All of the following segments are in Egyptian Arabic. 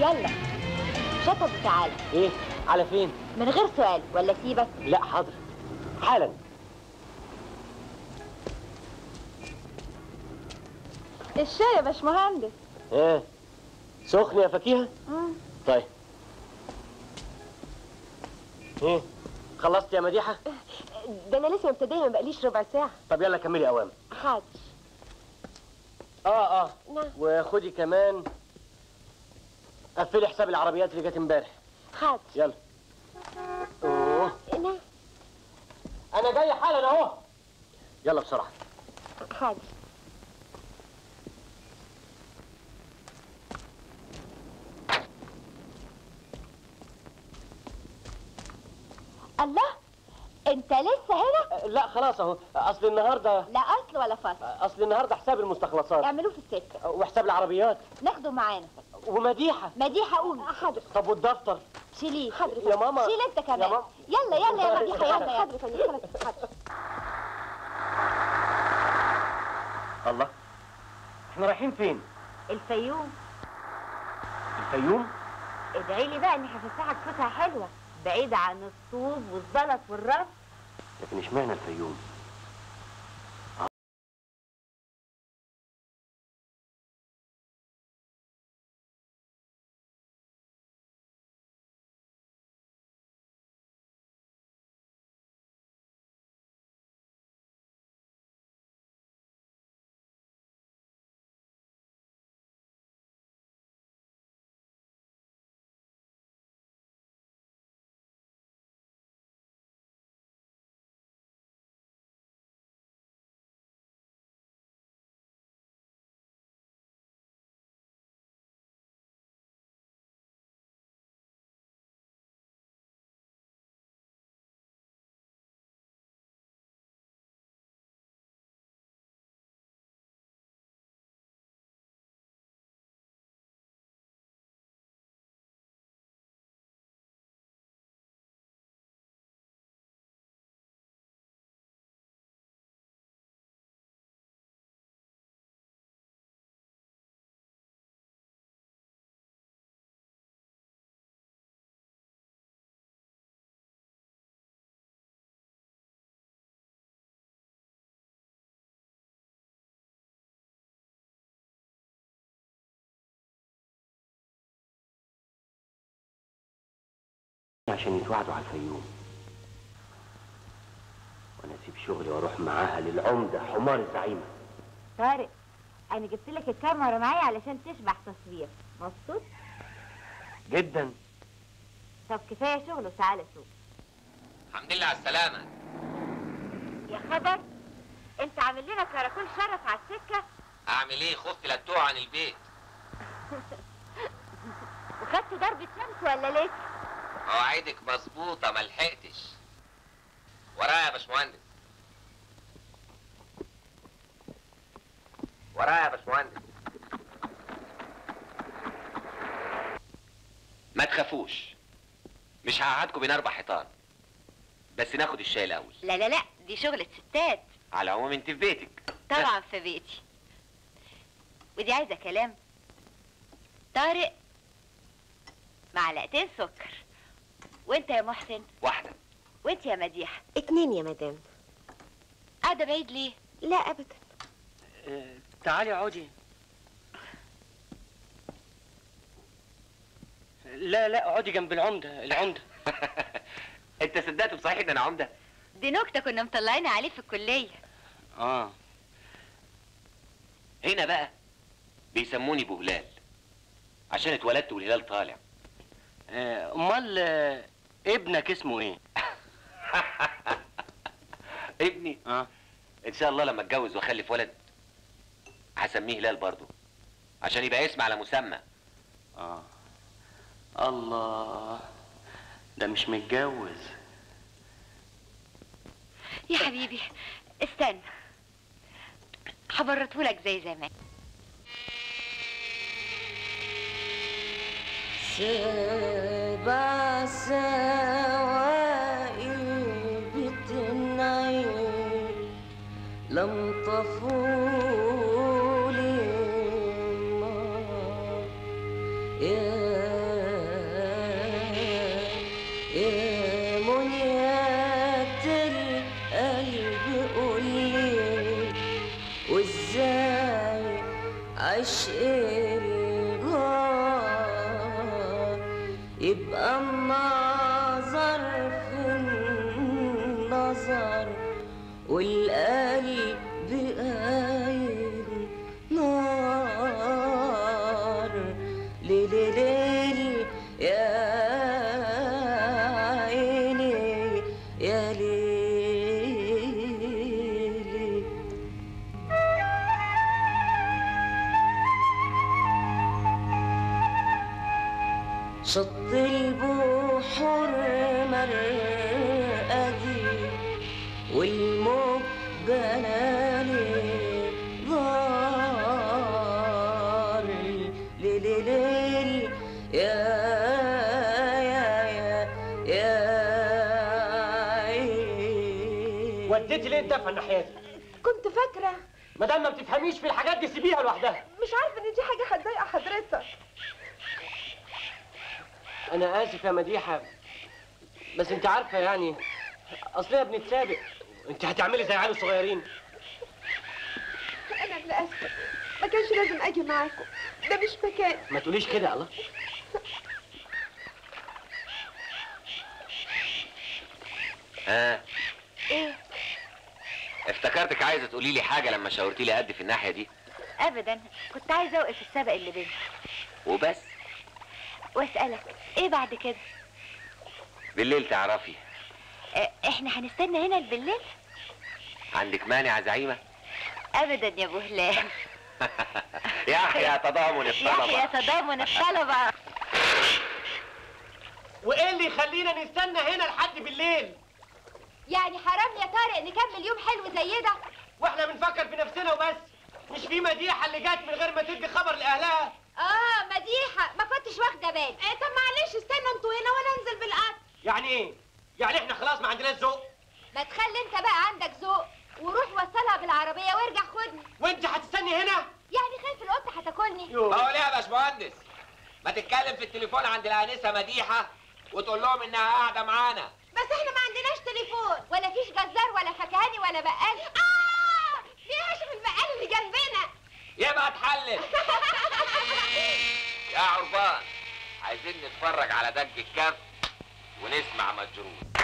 يلا شطب تعالى ايه على فين من غير سؤال ولا سيبك لا حاضر حالا الشاي يا باشمهندس ايه سخن يا فكيهه طيب ايه خلصت يا مديحه ده انا لسه مبتدئه ما بقاليش ربع ساعه طب يلا كملي اوامر حاضر اه اه نعم وخدي كمان قفلي حساب العربيات اللي جت امبارح حاضر يلا اوه نعم انا جاي حالا اهو يلا بسرعه حاضر الله انت لسه هنا أه، لا خلاص اهو اصل النهارده لا اصل ولا فصل اصل النهارده حساب المستخلصات اعملوه في السكه وحساب العربيات ناخده معانا ومديحه مديحه قوم حاضر طب والدفتر شيليه حاضر يا ماما. شيل انت كمان يا ماما. يلا يلا يا مديحه يلا يا حاضر حاضر الله احنا رايحين فين الفيوم الفيوم ادعي لي بقى اني هفسحك فسحه حلوه بعيده عن الطوب والزلط والرف لكن اشمعنى الفيوم عشان يتوعدوا على الفيوم وانا اسيب شغلي واروح معاها للعمده حمار الزعيمه طارق انا جبت لك الكاميرا معايا علشان تشبع تصوير مبسوط جدا طب كفايه شغل وتعالى شوف الحمد لله على السلامة يا خبر انت عامل لنا كراكول شرف على السكه أعمل إيه خفت لا تقع عن البيت وخدت ضربه شمس ولا لسه مواعيدك مظبوطة ما لحقتش ورايا يا باشمهندس ورايا يا باشمهندس ما تخافوش مش هقعدكم بين اربع حيطان بس ناخد الشاي الاول لا لا لا دي شغلة ستات على العموم انت في بيتك طبعا في بيتي ودي عايزه كلام طارق معلقتين سكر وانت يا محسن واحدة وانت يا مديحه اتنين يا مدام قاعده بعيد ليه لا ابدا آه، تعالي اقعدي لا لا اقعدي جنب العمده العمده انت صدقت بصحيح ان انا عمدة دي نكته كنا مطلعين عليه في الكليه اه هنا بقى بيسموني ابو هلال عشان اتولدت والهلال طالع آه، امال آه، ابنك اسمه ايه ابني اه ان شاء الله لما اتجوز واخلف ولد هسميه هلال برضه عشان يبقى اسم على مسمى اه الله ده مش متجوز يا حبيبي استنى هبرتهولك زي زمان سبع سوائل بتنعيم لم تفول النار يا عشق الجار يبقى النظر في النظر والقلب قايل نار ليلي ليلي يا عيني يا ليلي شط البحور مرقدي والموج جلالي ضار ليلي ليلي يا يا يا يا عيني وديتي ليه الدفع الناحيه دي كنت فاكرة ما دام ما بتفهميش في الحاجات دي سيبيها لوحدها مش عارفة ان دي حاجة هتضايق حضرتك انا اسف يا مديحه بس انت عارفه يعني اصلنا بنتسابق انت هتعملي زي عيال الصغيرين انا اللي اسفة ما كانش لازم اجي معاكم ده مش مكان ما تقوليش كده يا الله ها ايه افتكرتك عايزه تقولي لي حاجه لما شاورتي لي قد في الناحيه دي ابدا كنت عايزه اوقف السبق اللي بينا وبس واسالك ايه بعد كده بالليل تعرفي اه احنا هنستنى هنا بالليل عندك مانع يا زعيمه ابدا يا ابو هلال يحيى تضامن يحيى الطلبه تضامن الطلبه وايه اللي يخلينا نستنى هنا لحد بالليل يعني حرام يا طارق نكمل يوم حلو زي ده واحنا بنفكر في نفسنا وبس مش في مديحه اللي جت من غير ما تدي خبر لاهلها اه مديحه ما كنتش واخده بالي إيه طب معلش استنى انتوا هنا وانا انزل بالقطر يعني ايه يعني احنا خلاص ما عندناش ذوق ما تخلي انت بقى عندك ذوق وروح وصلها بالعربيه وارجع خدني وانت هتستني هنا يعني خايف القطه هتاكلني يوه. هو ليه يا باشمهندس ما تتكلم في التليفون عند الانسه مديحه وتقول لهم انها قاعده معانا بس احنا ما عندناش تليفون ولا فيش جزار ولا فكهاني ولا بقال اه في هاشم البقال اللي جنبنا يبقى اتحلل يا عربان عايزين نتفرج على دج الكف ونسمع مجروح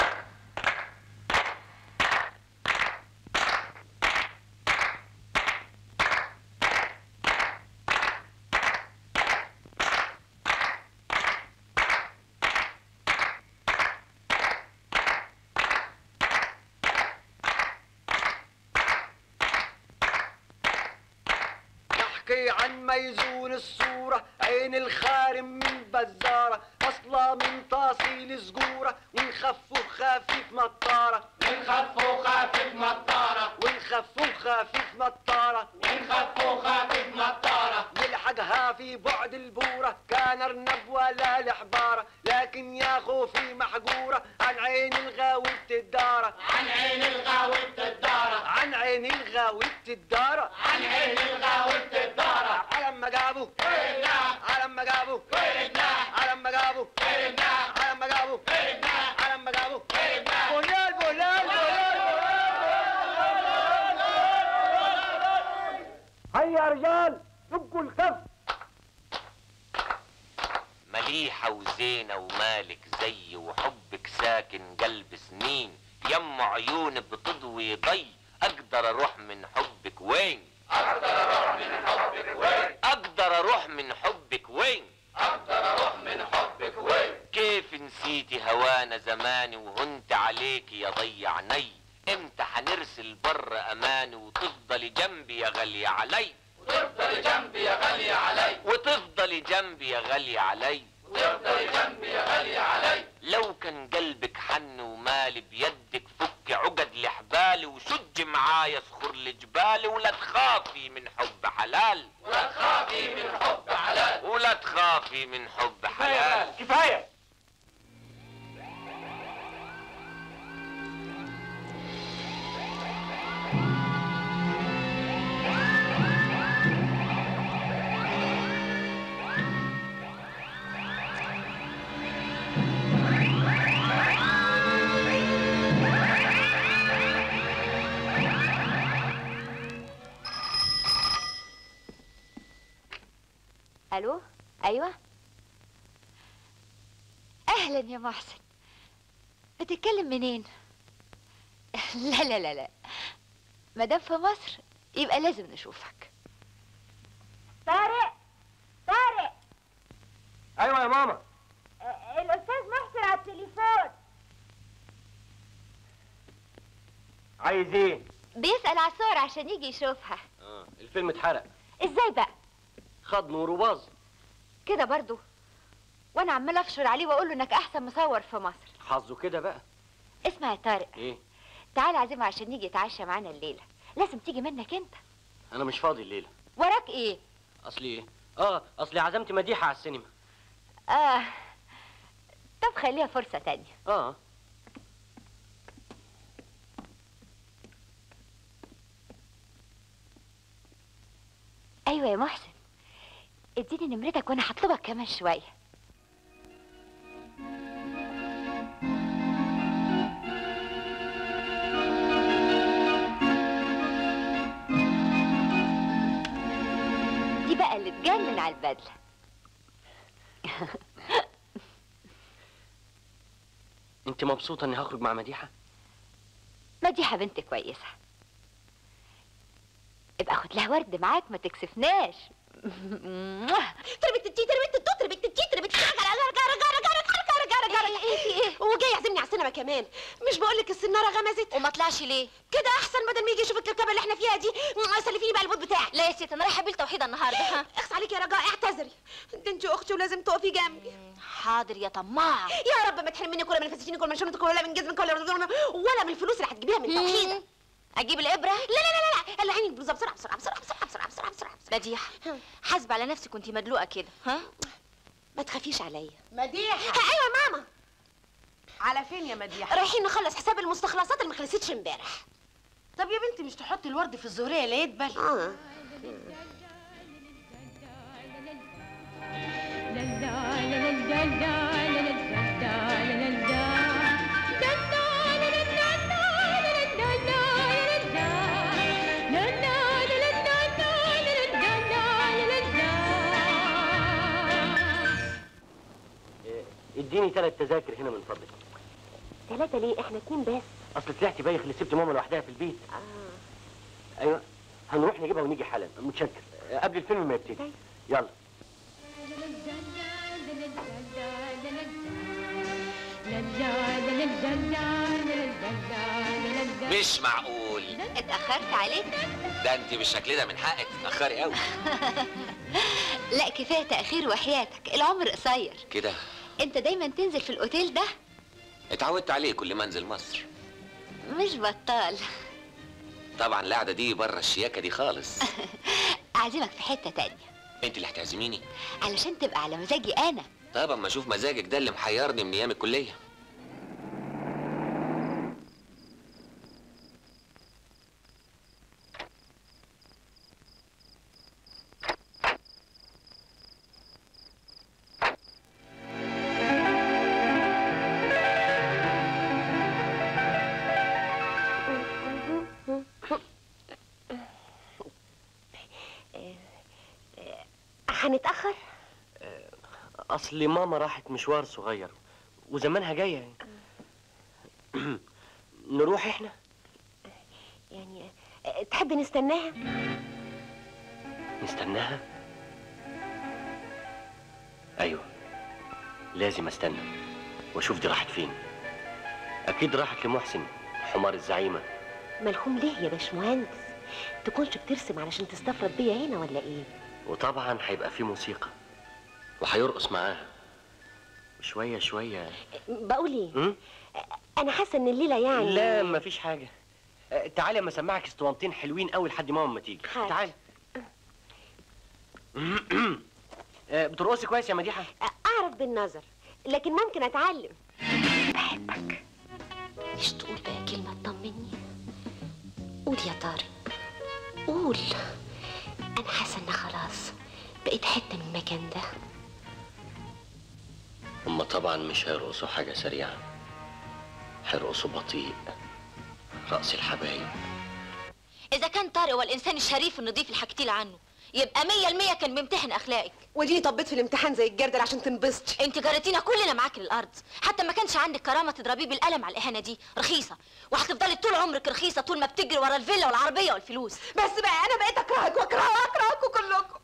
نحكي عن ميزون الصورة عين الخارم من بزارة أصلا من تاصيل سجورة ونخفه خفيف مطارة ونخفوا خفيف مطاره ونخفه خفيف مطارة ونخفوا خفيف مطاره نلحقها في بعد البورة كان أرنب ولا الحبارة لكن يا خوفي محجورة عن عين الغاوي الدارة عن عين الغاوي الدارة عن عين الغاوي الدارة عن عين الغاوي الدارة على ما جابوا وردنا على ما جابوا وردنا على ما جابوا وردنا على ما جابوا وردنا على ما جابوا وردنا بولال بولال بولال هيا يا رجال دقوا الكف مليحة وزينة ومالك زي وحبك ساكن قلب سنين يم عيونك بتضوي ضي اقدر اروح من حبك وين اقدر اروح من حبك وين اقدر اروح من حبك وين اقدر اروح من حبك وين كيف نسيتي هوانا زماني وهنت عليكي يا ضي عيني امتى حنرسل بر اماني وتفضلي جنبي يا غالية علي وتفضل جنبي يا غالية علي وتفضلي جنبي يا غالية علي وتفضل جنبي يا غالية علي لو كان قلبك حن ومالي بيدك فك عقد لحبالي وشج معايا صخور لجبالي ولا تخافي من حب حلال ولا تخافي من حب حلال ولا تخافي من حب حلال كفايه الو ايوه اهلا يا محسن بتتكلم منين لا لا لا لا مادام في مصر يبقى لازم نشوفك طارق طارق ايوه يا ماما الاستاذ محسن على التليفون عايز ايه بيسأل على الصور عشان يجي يشوفها اه الفيلم اتحرق ازاي بقى خد نور وباظ كده برضو وانا عمال افشر عليه واقول له انك احسن مصور في مصر حظه كده بقى اسمع يا طارق ايه تعال عزيمه عشان يجي يتعشى معانا الليله لازم تيجي منك انت انا مش فاضي الليله وراك ايه اصلي ايه اه اصلي عزمت مديحه على السينما اه طب خليها فرصه تانية اه ايوه يا محسن اديني نمرتك وانا هطلبك كمان شويه دي بقى اللي تجنن على البدله انت مبسوطه اني هخرج مع مديحه مديحه بنت كويسه ابقى خد لها ورد معاك ما تكسفناش تربت التي تربت التو تربت التي تربت التي رجع رجع رجع رجع رجع رجع رجع رجع ايه في ايه وجاي يعزمني على السينما كمان مش بقول لك السناره غمزت وما طلعش ليه كده احسن بدل ما يجي يشوف الكركبه اللي احنا فيها دي سلفيني بقى البوت بتاعك لا يا ست انا رايحه بيل توحيد النهارده ها اخس عليك يا رجاء اعتذري ده انت اختي ولازم تقفي جنبي حاضر يا طماعه يا رب ما تحرمني كل من فساتينك ولا من شنطك ولا من جزمك ولا ولا من الفلوس اللي هتجيبيها من توحيدك اجيب الابره لا لا لا لا لا عيني بسرعه بسرعه بسرعه بسرعه بسرعه بسرعه بسرعه بسرعه بسرعه مديحه حاسبه على نفسك كنتي مدلوقه كده ها ما تخافيش عليا مديحة ايوه ماما على فين يا مديحة؟ رايحين نخلص حساب المستخلصات اللي ما خلصتش امبارح طب يا بنتي مش تحطي الورد في الزهرية لا يدبل اه إيه، اديني ثلاث تذاكر هنا من فضلك ثلاثة ليه احنا اتنين بس اصل طلعت بايخ اللي سبت ماما لوحدها في البيت اه ايوه هنروح نجيبها ونيجي حالا متشكر آه، قبل الفيلم ما يبتدي يلا مش معقول اتاخرت عليك ده انت بالشكل ده من حقك تتاخري قوي لا كفايه تاخير وحياتك العمر قصير كده انت دايما تنزل في الاوتيل ده اتعودت عليه كل ما انزل مصر مش بطال طبعا القعده دي بره الشياكه دي خالص اعزمك في حته تانية انت اللي هتعزميني علشان تبقى على مزاجي انا طب اما اشوف مزاجك ده اللي محيرني من ايام الكليه هنتأخر اصل ماما راحت مشوار صغير وزمانها جايه يعني. نروح احنا يعني آه، تحب نستناها نستناها ايوه لازم استنى واشوف دي راحت فين اكيد راحت لمحسن حمار الزعيمه ملحوم ليه يا باشمهندس تكونش بترسم علشان تستفرد بيا هنا ولا ايه وطبعا هيبقى في موسيقى وهيرقص معاها وشويه شويه بقول ايه م? انا حاسه ان الليله يعني لا مفيش حاجه آه، تعالي اما اسمعك اسطوانتين حلوين قوي لحد ماما ما تيجي حاضر. تعالي آه، بترقصي كويس يا مديحه اعرف بالنظر لكن ممكن اتعلم بحبك مش تقول بقى كلمه تطمني قول يا طارق قول انا حاسه ان خلاص بقيت حته من المكان ده هم طبعا مش هيرقصوا حاجه سريعه هيرقصوا بطيء رقص الحبايب اذا كان طارق هو الانسان الشريف النظيف اللي حكيتي لي عنه يبقى مية المية كان بيمتحن اخلاقك وديني طبيت في الامتحان زي الجردل عشان تنبسطي انت جريتينا كلنا معاكي للارض حتى ما كانش عندك كرامه تضربيه بالقلم على الاهانه دي رخيصه وهتفضلي طول عمرك رخيصه طول ما بتجري ورا الفيلا والعربيه والفلوس بس بقى انا بقيت اكرهك واكرهها واكرهكم كلكم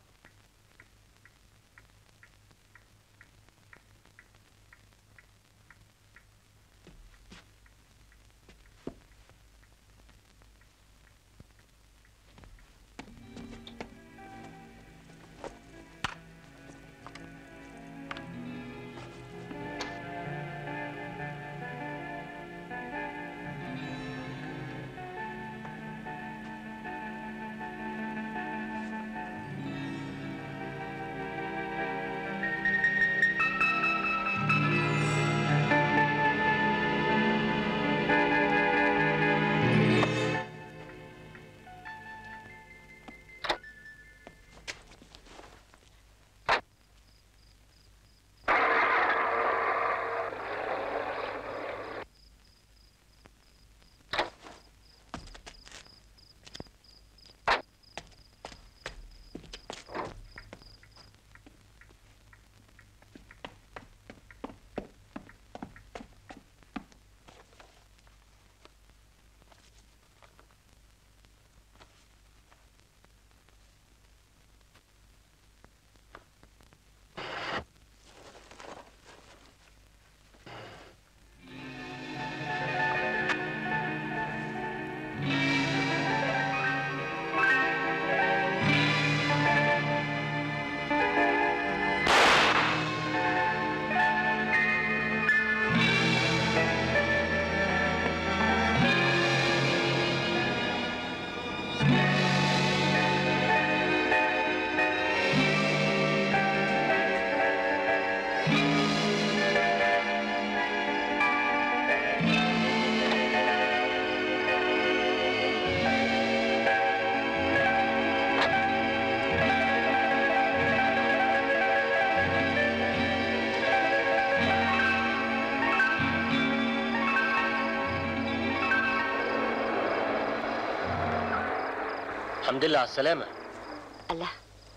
الحمد لله على السلامة الله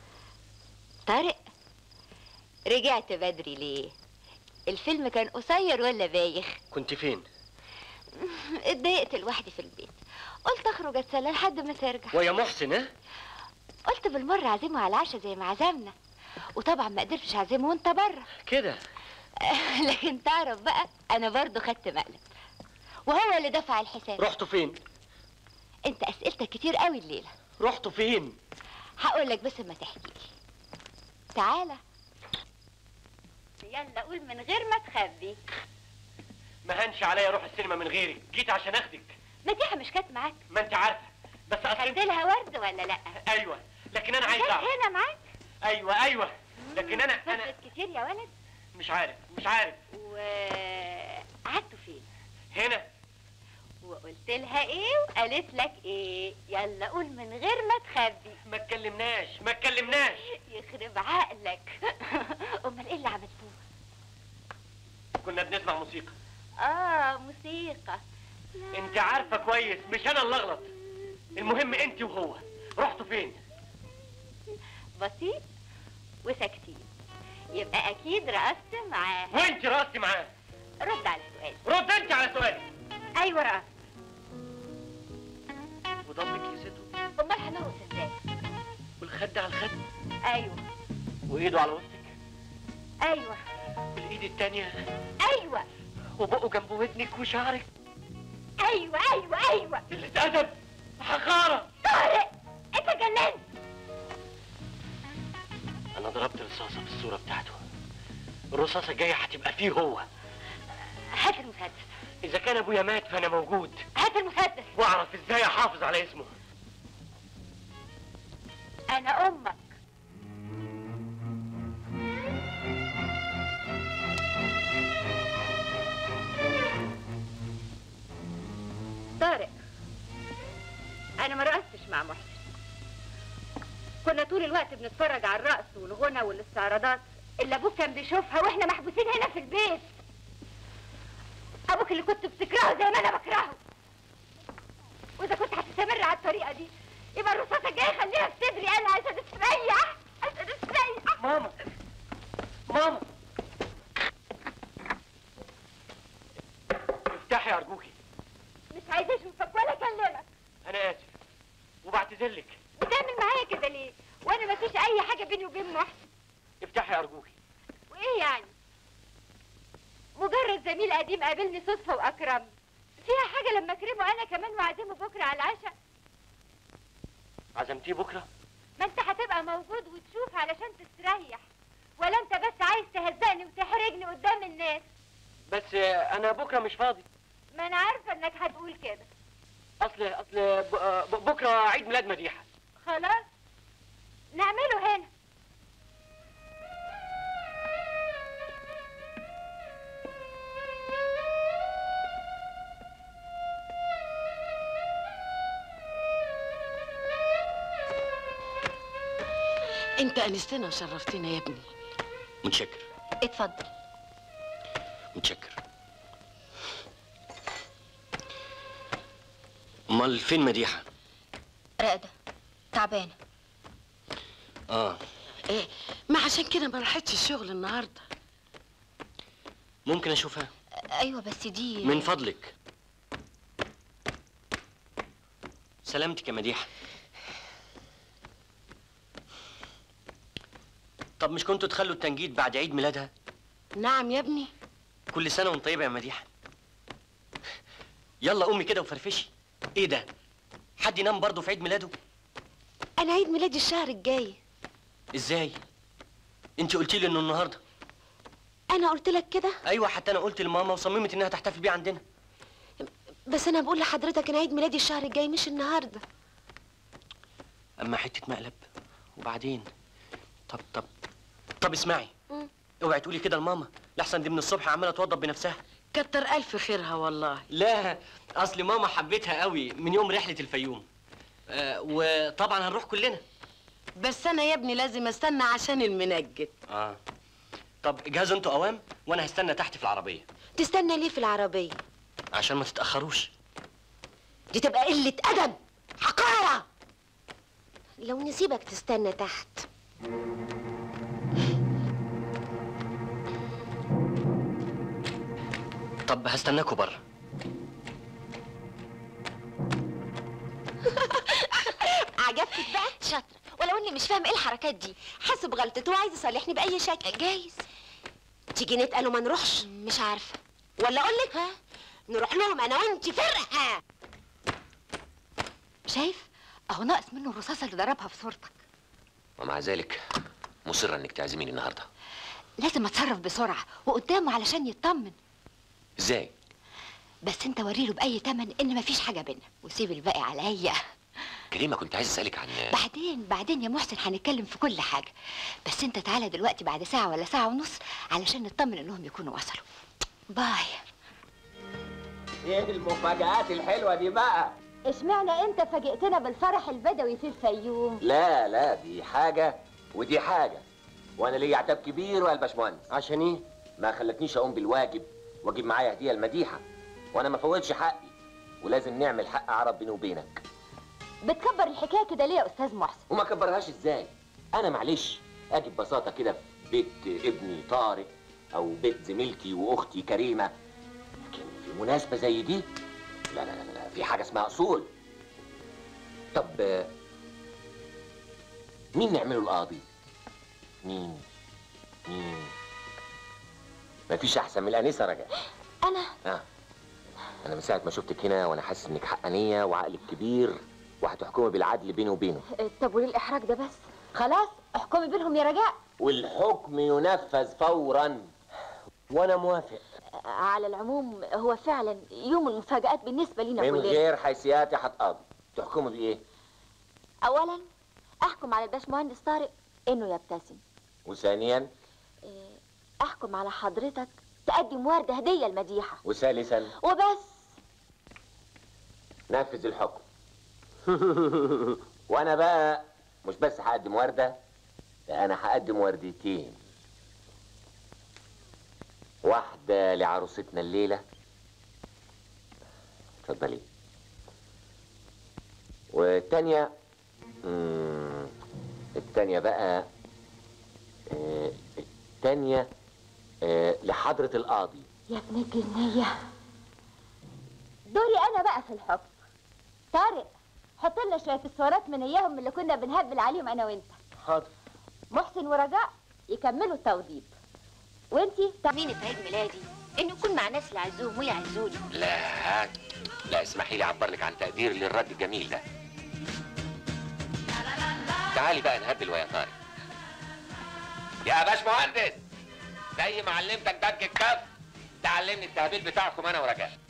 طارق رجعت بدري ليه الفيلم كان قصير ولا بايخ كنت فين؟ اتضايقت لوحدي في البيت قلت اخرج اتسلى لحد ما ترجع ويا محسن ها؟ قلت بالمره اعزمه على العشاء زي ما عزمنا وطبعا ما قدرتش اعزمه وانت بره كده لكن تعرف بقى انا برضو خدت مقلب وهو اللي دفع الحساب رحتوا فين؟ انت اسئلتك كتير قوي الليله رحتوا فين؟ هقول لك بس ما تحكي لي تعالى يلا قول من غير ما تخبي ما هنش عليا اروح السينما من غيرك جيت عشان اخدك مديحه مش كانت معاك ما انت عارفه بس اصل خدت انت لها ورد ولا لا ايوه لكن انا عايز كانت اعرف هنا معاك ايوه ايوه لكن انا انا سافرت كتير يا ولد مش عارف مش عارف وقعدتوا فين هنا وقلت لها ايه وقالت لك ايه يلا قول من غير ما تخبي ما اتكلمناش ما اتكلمناش يخرب عقلك امال ايه اللي عملتوه كنا بنسمع موسيقى اه موسيقى انت عارفه كويس مش انا اللي اغلط المهم انت وهو رحتوا فين بسيط وساكتين يبقى اكيد رقصت معاه وانت راسي معاه رد على السؤال رد انت على سؤالي ايوه رقصت وضمك يسده امال هنرقص ازاي والخد على الخد ايوه وايده على وسطك ايوه والايد التانية ايوه وبقه جنب ودنك وشعرك ايوه ايوه ايوه قلة ادب حقارة طارق انت جننت انا ضربت رصاصة في الصورة بتاعته الرصاصة الجاية هتبقى فيه هو هات المسدس اذا كان ابويا مات فانا موجود هات المسدس واعرف ازاي احافظ على اسمه انا امك طارق انا ما رقصتش مع محسن كنا طول الوقت بنتفرج على الرقص والغنى والاستعراضات اللي ابوك كان بيشوفها واحنا محبوسين هنا في البيت ابوك اللي كنت بتكرهه زي ما انا بكرهه واذا كنت هتستمر على الطريقه دي يبقى الرصاصه الجايه خليها في صدري انا عشان استريح عشان استريح ماما ماما افتحي ارجوكي مش عايزه اشوفك ولا اكلمك انا اسف وبعتذر لك بتعمل معايا كده ليه وانا مفيش اي حاجه بيني وبين محسن افتحي ارجوكي وايه يعني مجرد زميل قديم قابلني صدفه واكرمني فيها حاجه لما اكرمه انا كمان واعزمه بكره على العشاء عزمتيه بكره ما انت هتبقى موجود وتشوف علشان تستريح ولا انت بس عايز تهزقني وتحرجني قدام الناس بس آه، انا بكره مش فاضي ما انا عارفه انك هتقول كده اصل اصل ب- آه، ب- بكره عيد ميلاد مديحه خلاص نعمله هنا انت انستنا وشرفتنا يا ابني متشكر اتفضل متشكر امال فين مديحه راقده تعبانه اه ايه ما عشان كده ما راحتش الشغل النهارده ممكن اشوفها ايوه بس دي من فضلك سلامتك يا مديحه طب مش كنتوا تخلوا التنجيد بعد عيد ميلادها نعم يا ابني كل سنه وانت طيبه يا مديحه يلا قومي كده وفرفشي ايه ده حد ينام برضه في عيد ميلاده انا عيد ميلادي الشهر الجاي ازاي انت قلتي لي انه النهارده انا قلت لك كده ايوه حتى انا قلت لماما وصممت انها تحتفل بيه عندنا بس انا بقول لحضرتك انا عيد ميلادي الشهر الجاي مش النهارده اما حته مقلب وبعدين طب طب طب اسمعي مم. اوعي تقولي كده لماما لحسن دي من الصبح عماله توضب بنفسها كتر الف خيرها والله لا اصل ماما حبيتها قوي من يوم رحله الفيوم آه وطبعا هنروح كلنا بس انا يا ابني لازم استنى عشان المنجد اه طب جهزوا انتوا اوام وانا هستنى تحت في العربيه تستنى ليه في العربيه عشان ما تتاخروش دي تبقى قله ادب حقاره لو نسيبك تستنى تحت طب هستناكوا بره عجبتك بقى شاطره ولو اني مش فاهم ايه الحركات دي حاسب غلطته وعايز يصالحني باي شكل جايز تيجي نتقل وما نروحش مش عارفه ولا اقول لك ها نروح لهم انا وانت فرقه شايف اهو ناقص منه الرصاصه اللي ضربها في صورتك ومع ذلك مصرة انك تعزميني النهارده لازم اتصرف بسرعه وقدامه علشان يطمن ازاي بس انت وريله باي تمن ان مفيش حاجه بينا وسيب الباقي عليا كريمه كنت عايز اسالك عن بعدين بعدين يا محسن هنتكلم في كل حاجه بس انت تعالى دلوقتي بعد ساعه ولا ساعه ونص علشان نطمن انهم يكونوا وصلوا باي ايه المفاجآت الحلوة دي بقى؟ اشمعنى انت فاجئتنا بالفرح البدوي في الفيوم لا لا دي حاجة ودي حاجة وانا ليا عتاب كبير ويا الباشمهندس عشان ايه ما خلتنيش اقوم بالواجب واجيب معايا هدية المديحة وانا ما فوتش حقي ولازم نعمل حق عرب بيني وبينك بتكبر الحكايه كده ليه يا استاذ محسن وما كبرهاش ازاي انا معلش اجي ببساطة كده في بيت ابني طارق او بيت زميلتي واختي كريمة لكن في مناسبة زي دي لا لا لا, لا في حاجة اسمها اصول طب آه، مين نعمله القاضي مين مين مفيش احسن من الانسه رجاء انا اه انا من ساعه ما شفتك هنا وانا حاسس انك حقانيه وعقلك كبير وهتحكمي بالعدل بيني وبينه طب وليه الاحراج ده بس خلاص احكمي بينهم يا رجاء والحكم ينفذ فورا وانا موافق على العموم هو فعلا يوم المفاجآت بالنسبة لينا من كلنا غير حيثيات هتقاضي تحكمي بايه أولا أحكم على الباشمهندس طارق إنه يبتسم وثانيا إيه، أحكم على حضرتك تقدم وردة هدية المديحة وثالثا وبس نفذ الحكم وانا بقى مش بس هقدم ورده ده انا هقدم وردتين واحده لعروستنا الليله اتفضلي والتانيه مم، التانية بقى آه، التانية آه، لحضرة القاضي يا ابن الجنية دوري أنا بقى في الحب طارق حط لنا شوية الصورات من إياهم اللي كنا بنهبل عليهم أنا وأنت حاضر محسن ورجاء يكملوا التوضيب وأنتي مين في عيد ميلادي انه يكون مع ناس يعزوهم ويعزوني لا لا اسمحي لي اعبر لك عن تقدير للرد الجميل ده تعالي بقى نهبل ويا طارق يا باش مهندس زي ما علمتك دك الكف تعلمني التهبيل بتاعكم انا ورجاء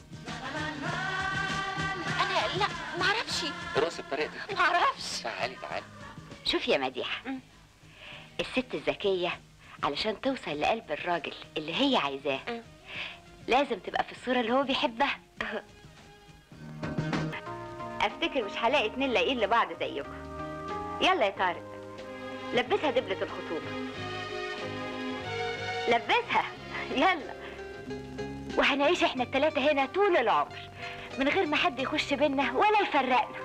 انا لا معرفش رقص بطريقتك معرفش تعالي تعالي شوف يا مديحة الست الذكية علشان توصل لقلب الراجل اللي هي عايزاه أه. لازم تبقى في الصورة اللي هو بيحبها افتكر مش هلاقي اتنين لاقيين لبعض زيكم يلا يا طارق لبسها دبلة الخطوبة لبسها يلا وهنعيش احنا التلاتة هنا طول العمر من غير ما حد يخش بينا ولا يفرقنا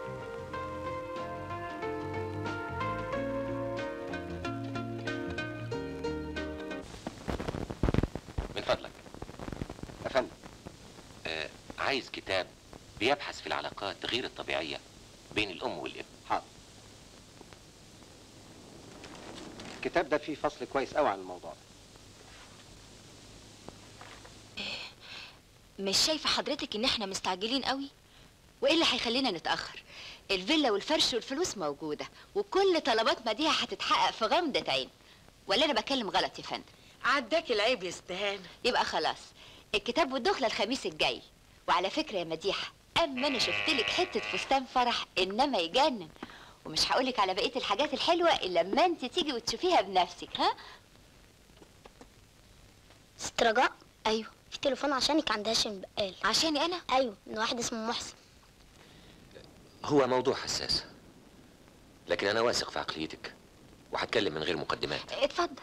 من فضلك يا فندم آه عايز كتاب بيبحث في العلاقات غير الطبيعية بين الأم والابن حاضر الكتاب ده فيه فصل كويس قوي عن الموضوع ده مش شايفة حضرتك ان احنا مستعجلين قوي وايه اللي هيخلينا نتأخر الفيلا والفرش والفلوس موجودة وكل طلبات مديحة هتتحقق في غمضة عين ولا انا بكلم غلط يا فندم عداك العيب يا استهان يبقى خلاص الكتاب والدخلة الخميس الجاي وعلى فكرة يا مديحة اما انا شفت لك حتة فستان فرح انما يجنن ومش هقولك على بقية الحاجات الحلوة الا لما انت تيجي وتشوفيها بنفسك ها ست رجاء ايوه في تليفون عشانك عند هاشم بقال عشاني انا ايوه من واحد اسمه محسن هو موضوع حساس لكن أنا واثق في عقليتك وهتكلم من غير مقدمات اتفضل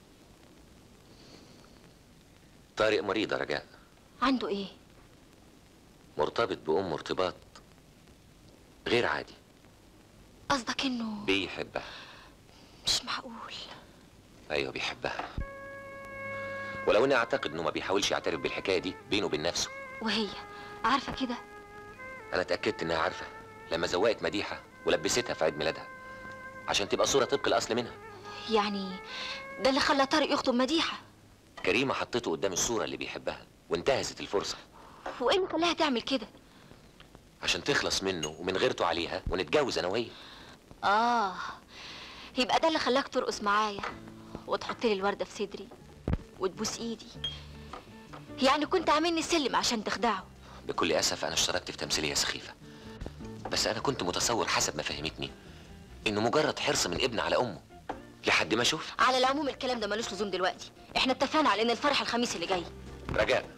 طارق مريض يا رجاء عنده ايه مرتبط بأم ارتباط غير عادي قصدك انه بيحبها مش معقول أيوه بيحبها ولو إني أعتقد إنه ما بيحاولش يعترف بالحكاية دي بينه وبين نفسه وهي عارفة كده أنا اتأكدت إنها عارفة لما زوقت مديحة ولبستها في عيد ميلادها عشان تبقى صورة طبق الأصل منها يعني ده اللي خلى طارق يخطب مديحة كريمة حطته قدام الصورة اللي بيحبها وانتهزت الفرصة وايه اللي خلاها تعمل كده عشان تخلص منه ومن غيرته عليها ونتجوز أنا وهي اه يبقى ده اللي خلاك ترقص معايا وتحط لي الوردة في صدري وتبوس ايدي يعني كنت عاملني سلم عشان تخدعه بكل أسف أنا اشتركت في تمثيلية سخيفة بس أنا كنت متصور حسب ما فهمتني إنه مجرد حرص من ابن على أمه لحد ما أشوف على العموم الكلام ده ملوش لزوم دلوقتي احنا اتفقنا على ان الفرح الخميس اللي جاي رجاء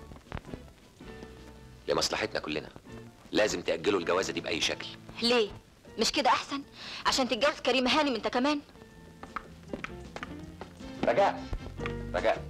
لمصلحتنا كلنا لازم تأجلوا الجوازة دي بأي شكل ليه مش كده احسن عشان تتجوز كريمة هانم انت كمان رجاء رجاء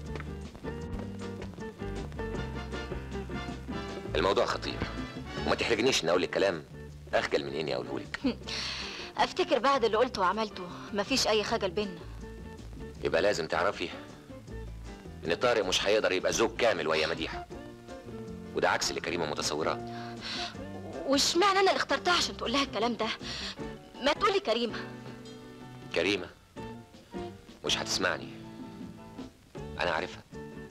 الموضوع خطير وما تحرجنيش ان اقول لك كلام اخجل من اني اقوله لك افتكر بعد اللي قلته وعملته مفيش اي خجل بينا يبقى لازم تعرفي ان طارق مش هيقدر يبقى زوج كامل ويا مديحه وده عكس اللي كريمه متصوراه واشمعنى انا اللي اخترتها عشان تقول لها الكلام ده ما تقولي كريمة كريمه مش هتسمعني انا عارفها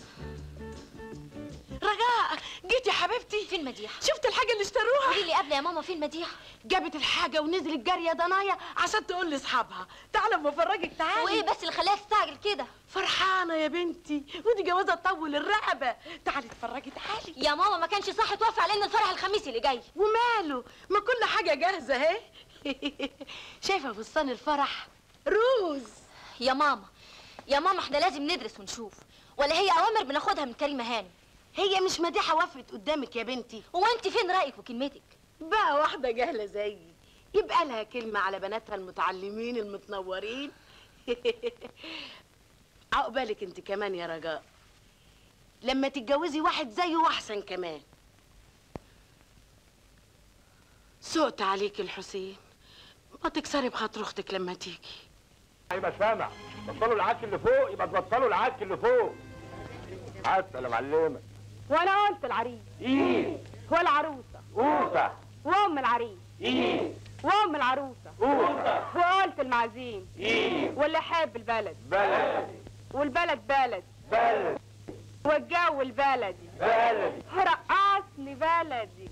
رجاء جيت يا حبيبتي فين مديحة شفت الحاجه اللي اشتروها قولي لي قبل يا ماما فين مديحة جابت الحاجه ونزلت جاريه ضنايا عشان تقول لاصحابها تعالى اما افرجك تعالي وايه بس اللي خلاها تستعجل كده فرحانه يا بنتي ودي جوازه تطول الرقبه تعالي اتفرجي تعالي يا ماما ما كانش صح توافق على ان الفرح الخميس اللي جاي وماله ما كل حاجه جاهزه اهي شايفه فستان الفرح روز يا ماما يا ماما احنا لازم ندرس ونشوف ولا هي اوامر بناخدها من كريمة هانم هي مش مديحه وافقت قدامك يا بنتي وانت فين رايك وكلمتك بقى واحده جهله زيي يبقى لها كلمه على بناتها المتعلمين المتنورين عقبالك انت كمان يا رجاء لما تتجوزي واحد زيه واحسن كمان سقت عليك الحسين ما تكسري بخاطر اختك لما تيجي يبقى سامع بطلوا العك اللي فوق يبقى تبطلوا العك اللي فوق عسل يا معلمه وانا قلت العريس ايه والعروسه اوسع وام العريس ايه وام العروسه اوسع وقلت المعازيم ايه واللي حاب البلد بلد والبلد بلد بلد والجو البلدي بلدي رقصني بلدي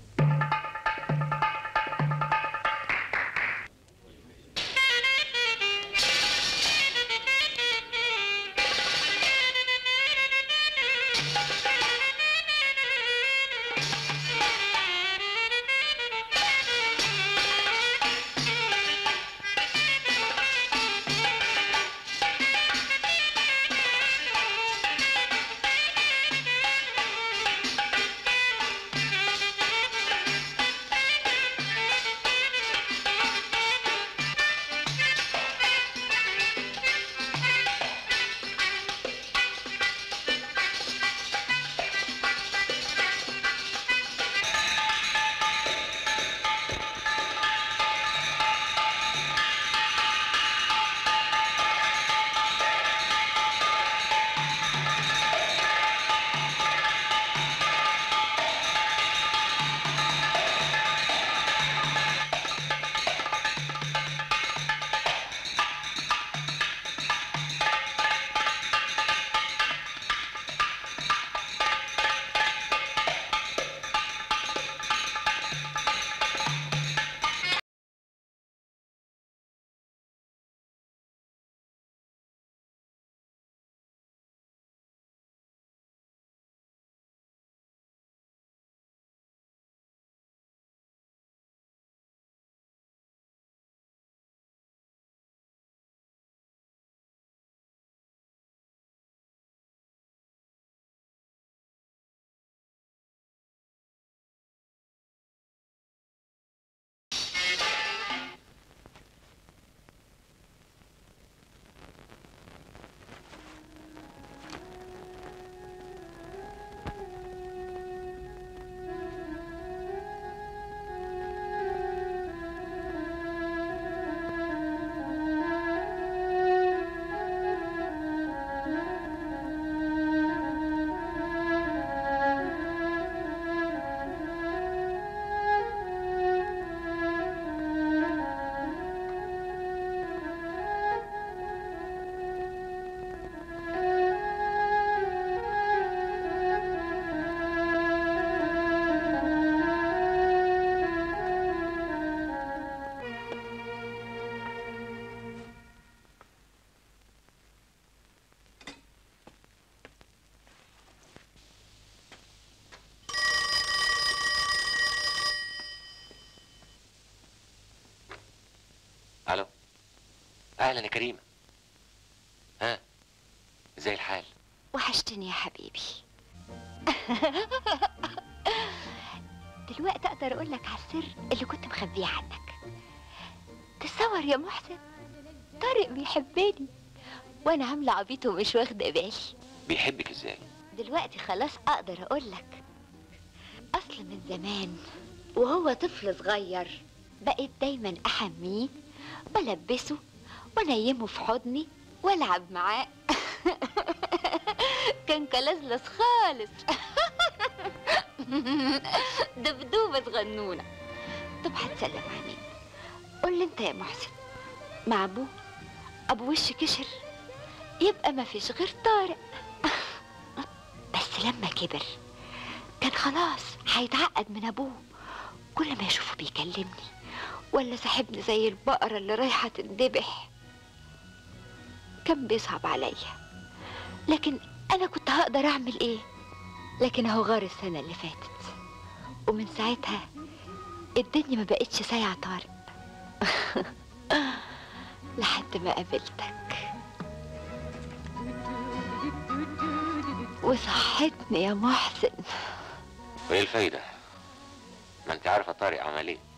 الو اهلا يا كريمه ها زي الحال وحشتني يا حبيبي دلوقتي اقدر اقول لك على السر اللي كنت مخبيه عنك تصور يا محسن طارق بيحبني وانا عامله عبيط ومش واخده بالي بيحبك ازاي دلوقتي خلاص اقدر اقول لك اصل من زمان وهو طفل صغير بقيت دايما احميه والبسه وانيمه في حضني والعب معاه كان كلزلز خالص دبدوبة صغنونة طب هتسلم على مين قول لي انت يا محسن مع ابوه ابو وش كشر يبقى ما فيش غير طارق بس لما كبر كان خلاص هيتعقد من ابوه كل ما يشوفه بيكلمني ولا ساحبني زي البقرة اللي رايحة تندبح كان بيصعب عليا لكن انا كنت هقدر اعمل ايه لكن اهو غار السنة اللي فاتت ومن ساعتها الدنيا ما بقتش سايعة طارق لحد ما قابلتك وصحتني يا محسن وايه الفايده ما انت عارفه طارق عمل ايه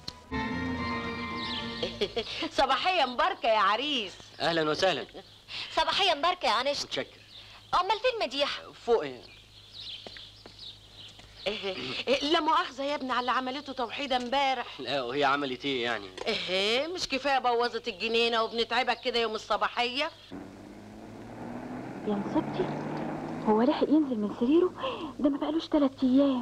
صباحية مباركة يا عريس اهلا وسهلا صباحية مباركة يا عنشت متشكر امال فين مديحة فوق ايه إيه، لا مؤاخذه يا ابني على اللي عملته توحيده امبارح لا وهي عملت ايه يعني ايه مش كفايه بوظت الجنينه وبنتعبك كده يوم الصباحيه يا مصيبتي هو لحق ينزل من سريره ده ما بقالوش تلات ايام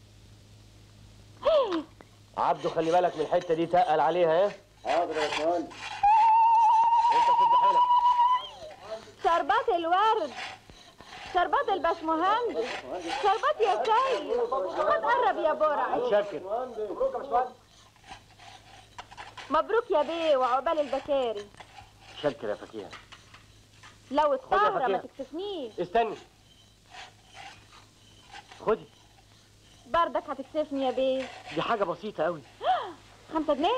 عبده خلي بالك من الحته دي تقل عليها ها حاضر يا باشمهندس انت سد حيلك شربات الورد شربات الباشمهندس شربات يا سيد ما تقرب يا برع متشكر مبروك يا بيه وعقبال البكاري متشكر يا فكيهه لو يا الطهرة ما فكيهة. تكسفنيش استني خدي بردك هتكسفني يا بيه دي حاجه بسيطه قوي خمسة جنيه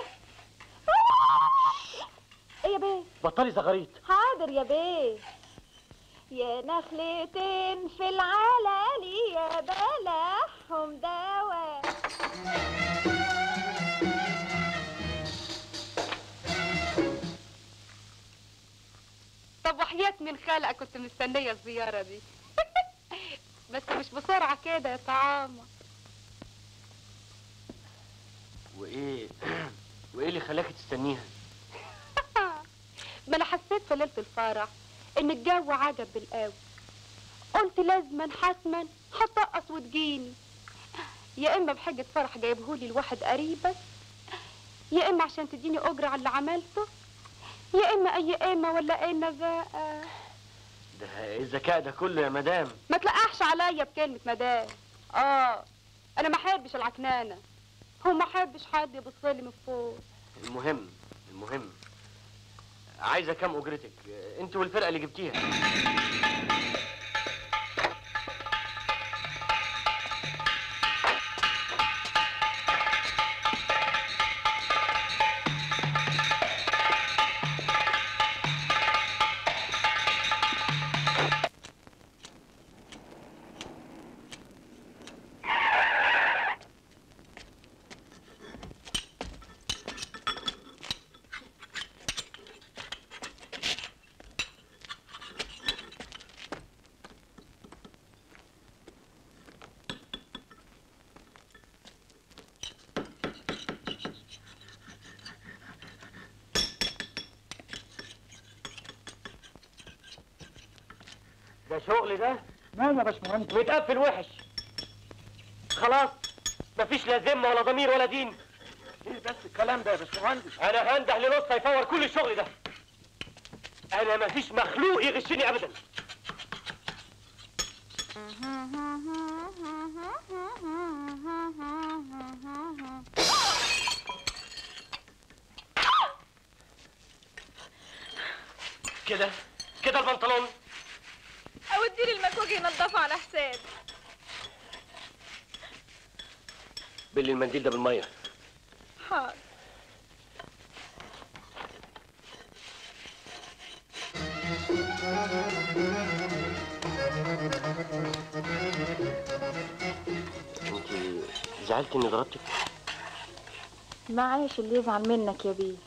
ايه يا بيه بطلي زغاريت حاضر يا بيه يا نخلتين في العلالي يا بلحهم دواء طب وحياة من خلقك كنت مستنية الزيارة دي بس مش بسرعة كده يا طعامة وايه وايه اللي خلاكي تستنيها ما انا حسيت في ليلة الفرح ان الجو عجب بالقوي قلت لازما حتما هتقص وتجيني يا اما بحجة فرح جايبهولي لواحد قريبك يا اما عشان تديني اجرة على اللي عملته يا اما اي قيمة ولا اي نزاقة ده ايه الذكاء ده كله يا مدام ما تلقحش عليا بكلمة مدام اه انا ما احبش العكنانة هو ما احبش حد يبصلي من فوق المهم المهم عايزه كام اجرتك انت والفرقه اللي جبتيها ده شغل ده نعم يا باشمهندس متقفل وحش خلاص مفيش لا ذمه ولا ضمير ولا دين ايه بس الكلام ده يا باشمهندس انا هنده لنص يفور كل الشغل ده انا مفيش مخلوق يغشني ابدا كده كده البنطلون اودي لي المكواجي ينضفوا على حسابي بلي المنديل ده بالميه حاضر انت زعلتي اني ضربتك معاش اللي يزعل منك يا بيه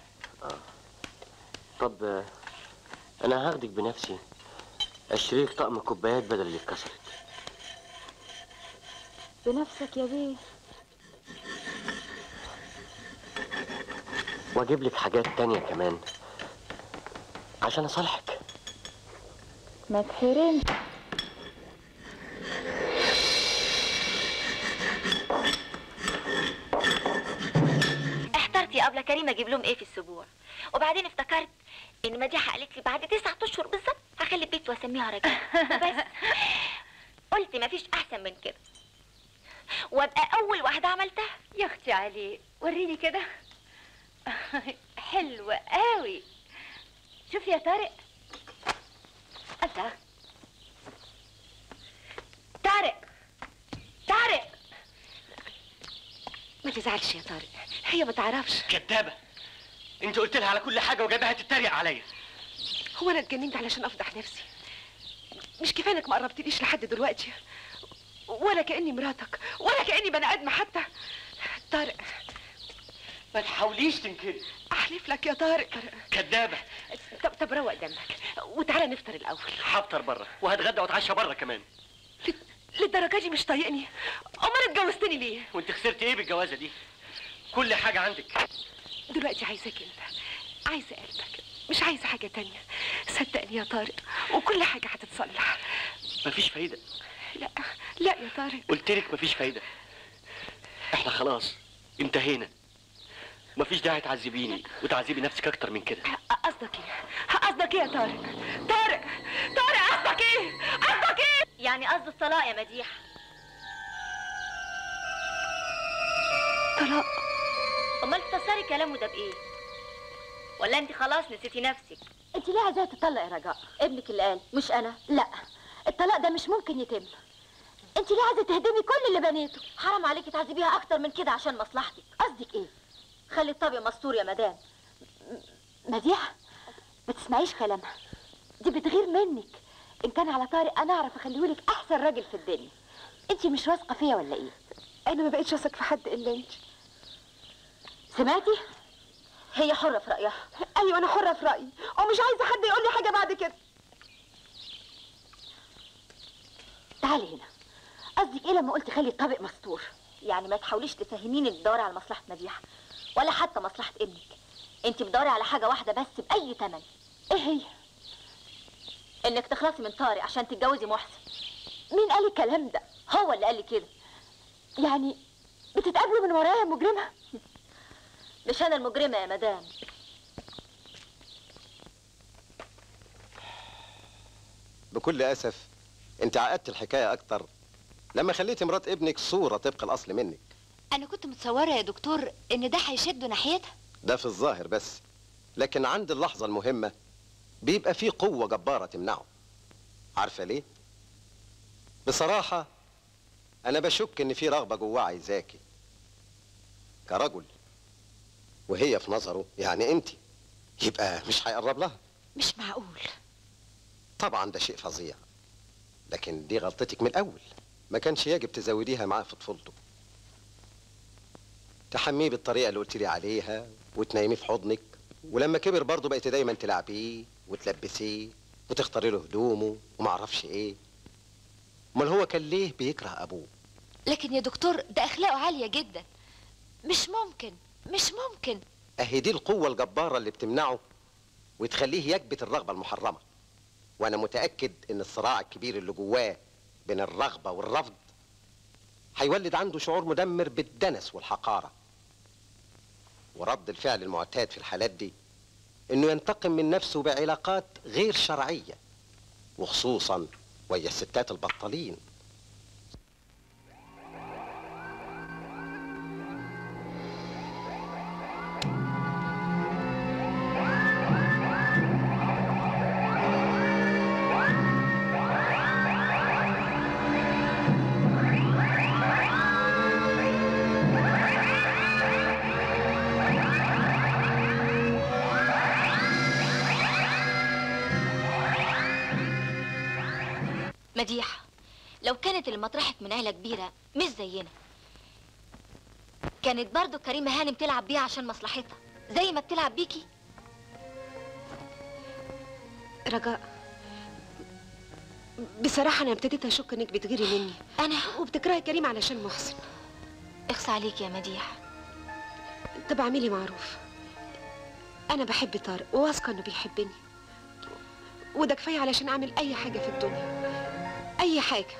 طب آه، انا هاخدك بنفسي اشتريك طقم كوبايات بدل اللي اتكسرت بنفسك يا بيه واجيب لك حاجات تانية كمان عشان اصالحك ما تحرمش احترت يا ابله كريمه اجيب لهم ايه في السبوع وبعدين افتكرت ان مديحه قالت لي بعد تسعة اشهر بالظبط هخلي البيت واسميها رجاء وبس قلت مفيش احسن من كده وابقى اول واحده عملتها يا اختي علي وريني كده حلوة قوي شوف يا طارق الله طارق طارق ما تزعلش يا طارق هي ما تعرفش كدابه انت قلت لها على كل حاجه وجايبها تتريق عليا هو انا اتجننت علشان افضح نفسي مش كفايه انك ما قربتليش لحد دلوقتي ولا كاني مراتك ولا كاني بني ادم حتى طارق ما تحاوليش تنكري احلف لك يا طارق كدابه طب طب روق دمك وتعالى نفطر الاول هفطر بره وهتغدى واتعشى بره كمان للدرجه دي مش طايقني امال اتجوزتني ليه وانت خسرت ايه بالجوازه دي كل حاجه عندك دلوقتي عايزاك انت عايزه قلبك مش عايزه حاجه تانية صدقني يا طارق وكل حاجه هتتصلح مفيش فايده لا لا يا طارق قلت لك مفيش فايده احنا خلاص انتهينا مفيش داعي تعذبيني وتعذبي نفسك اكتر من كده قصدك ايه قصدك ايه يا طارق طارق طارق قصدك ايه قصدك ايه يعني قصد الطلاق يا مديحه طلاق امال تفسري كلامه ده بايه ولا انت خلاص نسيتي نفسك انت ليه عايزاها تطلق يا رجاء ابنك اللي قال مش انا لا الطلاق ده مش ممكن يتم انت ليه عايزه تهدمي كل اللي بنيته حرام عليكي تعذبيها اكتر من كده عشان مصلحتك قصدك ايه خلي الطبق مستور يا مدام م- مديحه ما تسمعيش كلامها دي بتغير منك ان كان على طارق انا اعرف اخليهولك احسن راجل في الدنيا انت مش واثقه فيا ولا ايه انا ما بقتش اثق في حد الا انت سمعتي هي حره في رايها ايوه انا حره في رايي ومش عايزه حد يقول لي حاجه بعد كده تعالي هنا قصدك ايه لما قلت خلي الطابق مستور يعني ما تحاوليش تفهميني انك بتدوري على مصلحه مديحه ولا حتى مصلحه ابنك انت بتدوري على حاجه واحده بس باي ثمن ايه هي انك تخلصي من طارق عشان تتجوزي محسن مين قال الكلام ده هو اللي قال لي كده يعني بتتقابلوا من ورايا مجرمه مش انا المجرمه يا مدام بكل اسف انت عقدت الحكايه اكتر لما خليتي مرات ابنك صوره طبق الاصل منك انا كنت متصوره يا دكتور ان ده هيشده ناحيتها ده في الظاهر بس لكن عند اللحظه المهمه بيبقى فيه قوه جباره تمنعه عارفه ليه بصراحه انا بشك ان في رغبه جواه عايزاكي كرجل وهي في نظره يعني انت يبقى مش هيقرب لها مش معقول طبعا ده شيء فظيع لكن دي غلطتك من الاول ما كانش يجب تزوديها معاه في طفولته تحميه بالطريقه اللي قلت لي عليها وتنيميه في حضنك ولما كبر برضه بقيت دايما تلعبيه وتلبسيه وتختاري له هدومه وما اعرفش ايه امال هو كان ليه بيكره ابوه لكن يا دكتور ده اخلاقه عاليه جدا مش ممكن مش ممكن اهي دي القوه الجباره اللي بتمنعه وتخليه يكبت الرغبه المحرمه وانا متاكد ان الصراع الكبير اللي جواه بين الرغبه والرفض هيولد عنده شعور مدمر بالدنس والحقاره ورد الفعل المعتاد في الحالات دي انه ينتقم من نفسه بعلاقات غير شرعيه وخصوصا ويا الستات البطالين مديحه لو كانت اللي مطرحك من عيله كبيره مش زينا كانت برضو كريمه هانم تلعب بيها عشان مصلحتها زي ما بتلعب بيكي رجاء بصراحة أنا ابتديت أشك إنك بتغيري مني أنا وبتكرهي كريم علشان محسن اخصى عليك يا مديحه طب اعملي معروف أنا بحب طارق وواثقة إنه بيحبني وده كفاية علشان أعمل أي حاجة في الدنيا أي حاجة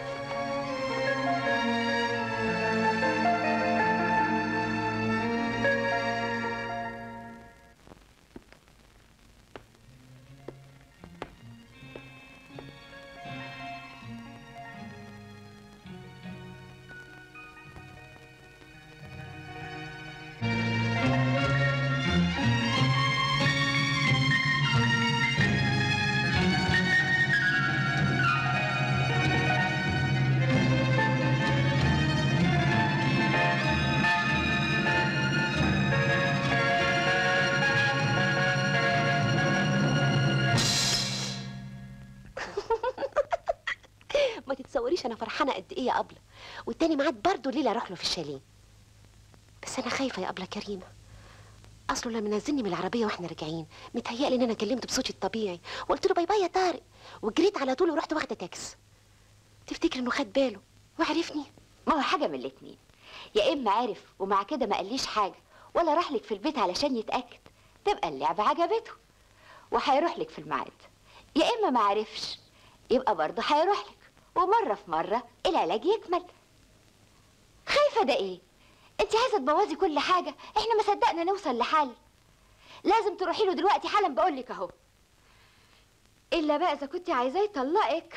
ما تتصوريش انا فرحانه قد ايه يا ابله والتاني ميعاد برضه الليله اروح له في الشاليه بس انا خايفه يا ابله كريمه اصله لما نزلني من العربيه واحنا راجعين متهيألي ان انا كلمته بصوتي الطبيعي وقلت له باي باي يا طارق وجريت على طول ورحت واخده تاكس تفتكر انه خد باله وعرفني ما هو حاجه من الاتنين يا اما عرف ومع كده ما قاليش حاجه ولا راح لك في البيت علشان يتاكد تبقى اللعبه عجبته وهيروح لك في الميعاد يا اما ما عرفش يبقى برضه هيروح لك ومره في مره العلاج يكمل خايفه ده ايه انت عايزه تبوظي كل حاجه احنا ما صدقنا نوصل لحل لازم تروحي له دلوقتي حالا بقول لك اهو الا بقى اذا كنت عايزاه يطلقك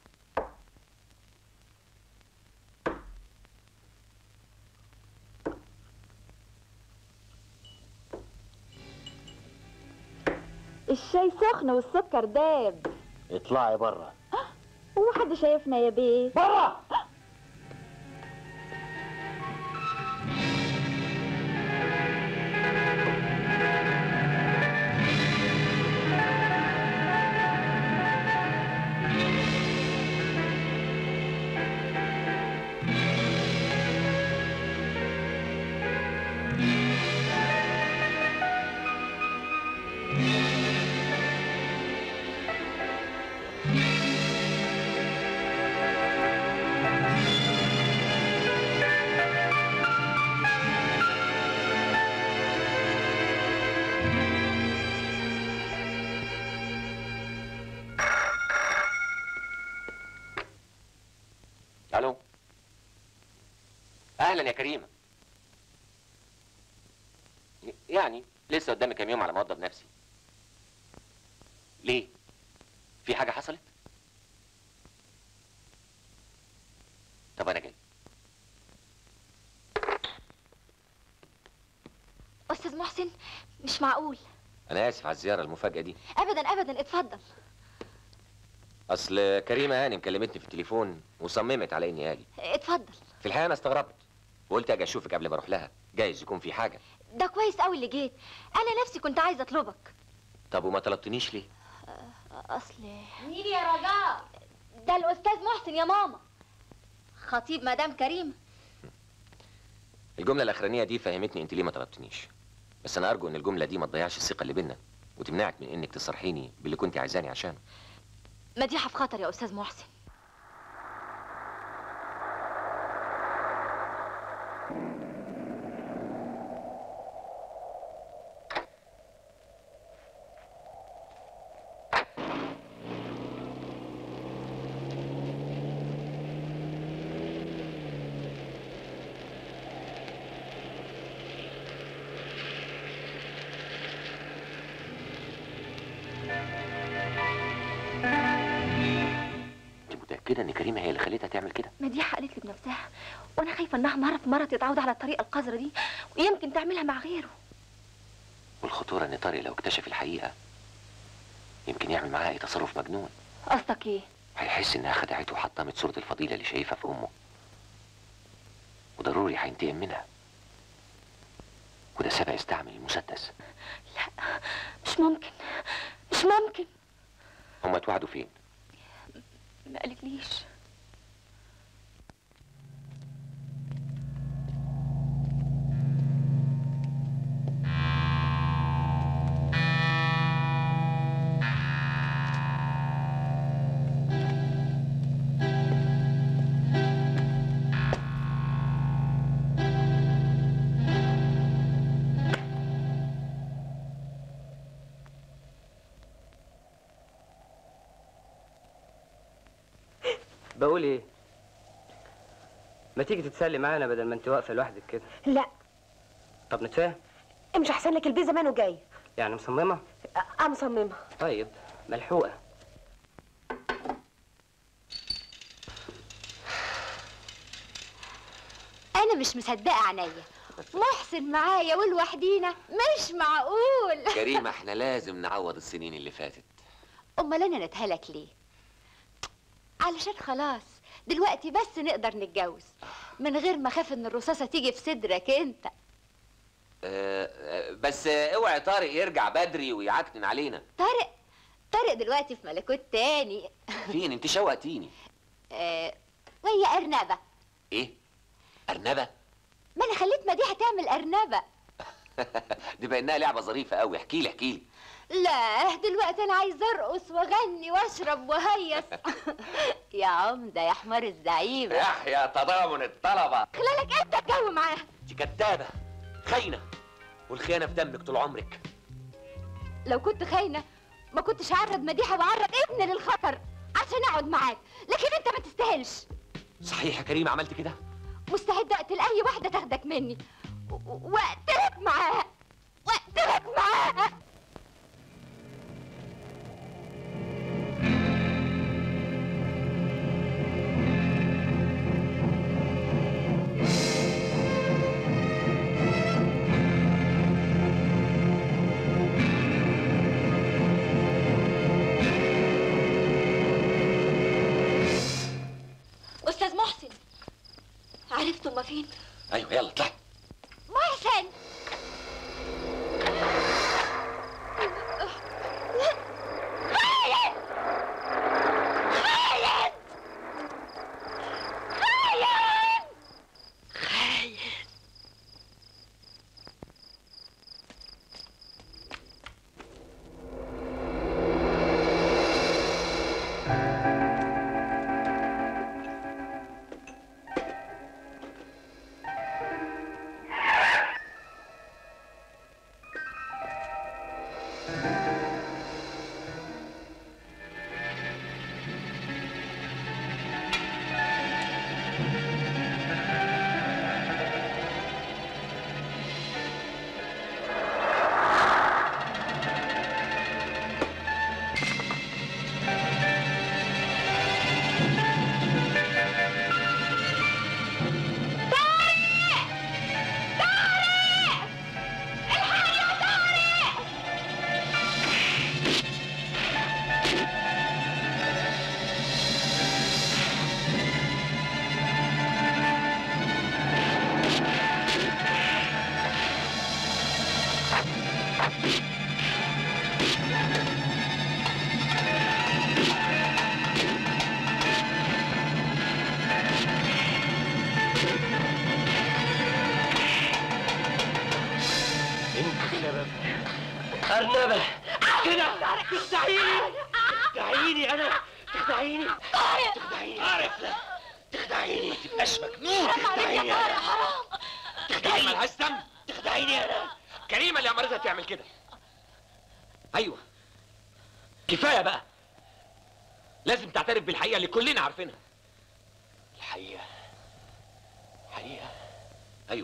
الشاي سخن والسكر داب اطلعي بره هو حد شايفنا يا بيه بره الو اهلا يا كريمه يعني لسه قدامي كام يوم على ما اوضب نفسي ليه في حاجه حصلت طب انا جاي استاذ محسن مش معقول انا اسف على الزياره المفاجاه دي ابدا ابدا اتفضل اصل كريمه هانم كلمتني في التليفون وصممت على اني اجي اتفضل في الحقيقه انا استغربت وقلت اجي اشوفك قبل ما اروح لها جايز يكون في حاجه ده كويس قوي اللي جيت انا نفسي كنت عايزه اطلبك طب وما طلبتنيش ليه اصل مين يا رجاء ده الاستاذ محسن يا ماما خطيب مدام كريمه الجمله الاخرانيه دي فهمتني انت ليه ما طلبتنيش بس انا ارجو ان الجمله دي ما تضيعش الثقه اللي بينا وتمنعك من انك تصرحيني باللي كنت عايزاني عشانه مديحه في خطر يا استاذ محسن انت متاكده ان كريمه هي اللي خلتها تعمل كده مديحة قالت لي بنفسها وانا خايفة انها مرة في مرة تتعود على الطريقة القذرة دي ويمكن تعملها مع غيره والخطوره ان طارق لو اكتشف الحقيقه يمكن يعمل معاها اي تصرف مجنون قصدك ايه هيحس انها خدعته وحطمت صوره الفضيله اللي شايفها في امه وضروري هينتقم منها وده سبق يستعمل المسدس مش ممكن مش ممكن هما اتوعدوا فين ما قالتليش بقول ايه ما تيجي تتسلي معانا بدل ما انت واقفه لوحدك كده لا طب نتفاهم مش احسن لك البيه زمانه جاي يعني مصممه اه مصممه طيب ملحوقه انا مش مصدقه عينيا محسن معايا ولوحدينا مش معقول كريمه احنا لازم نعوض السنين اللي فاتت امال انا نتهلك ليه علشان خلاص دلوقتي بس نقدر نتجوز من غير ما اخاف ان الرصاصه تيجي في صدرك انت آه، آه، بس آه، اوعي طارق يرجع بدري ويعكنن علينا طارق طارق دلوقتي في ملكوت تاني فين انت شوقتيني آه وهي ارنبه ايه ارنبه ما انا خليت مديحه تعمل ارنبه دي بانها لعبه ظريفه قوي احكي لي احكي لي لا دلوقتي انا عايزه ارقص واغني واشرب وهيص يا عمده يا حمار الزعيم يحيى تضامن الطلبة خلالك انت الجو معاها دي كدابة خاينة والخيانة في دمك طول عمرك لو كنت خاينه ما كنتش عرض مديحه وعرض ابني للخطر عشان اقعد معاك لكن انت ما تستاهلش صحيح يا كريم عملت كده مستعده اقتل اي واحده تاخدك مني و- و- واقتلك معاها واقتلك معاها استاذ محسن عرفت هما فين ايوه يلا اطلع محسن خالد خالد خالد خاين انت السبب ارنبه كده تخدعيني تخدعيني انا تخدعيني تخدعيني عارف تخدعيني ما تبقاش مجنون تخدعيني انا تخدعيني ملهاش ذنب تخدعيني انا كريمه اللي عملتها تعمل كده ايوه كفايه بقى لازم تعترف بالحقيقه اللي كلنا عارفينها الحقيقه حقيقه ايوه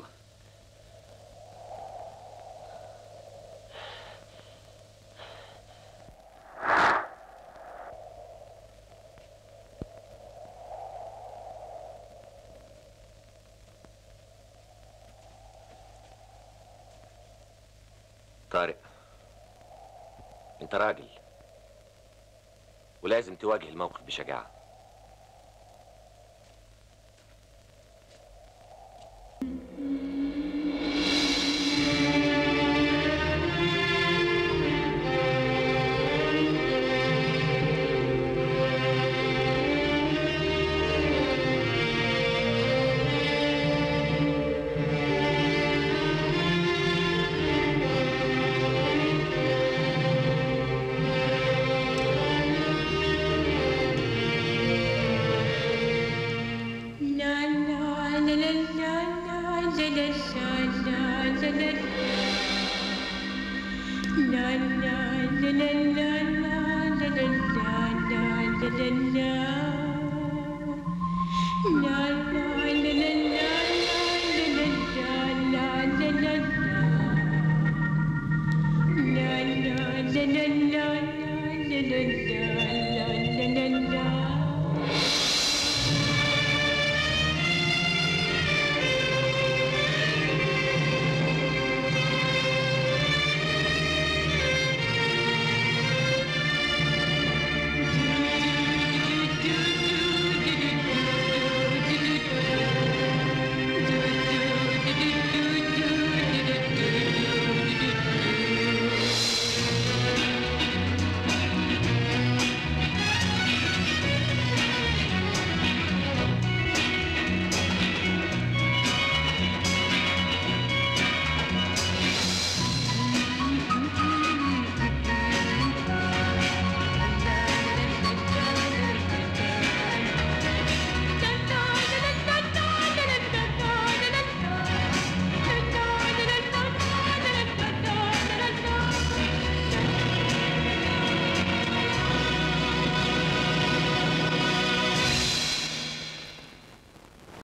طارق انت راجل ولازم تواجه الموقف بشجاعة la la la la la la la la la la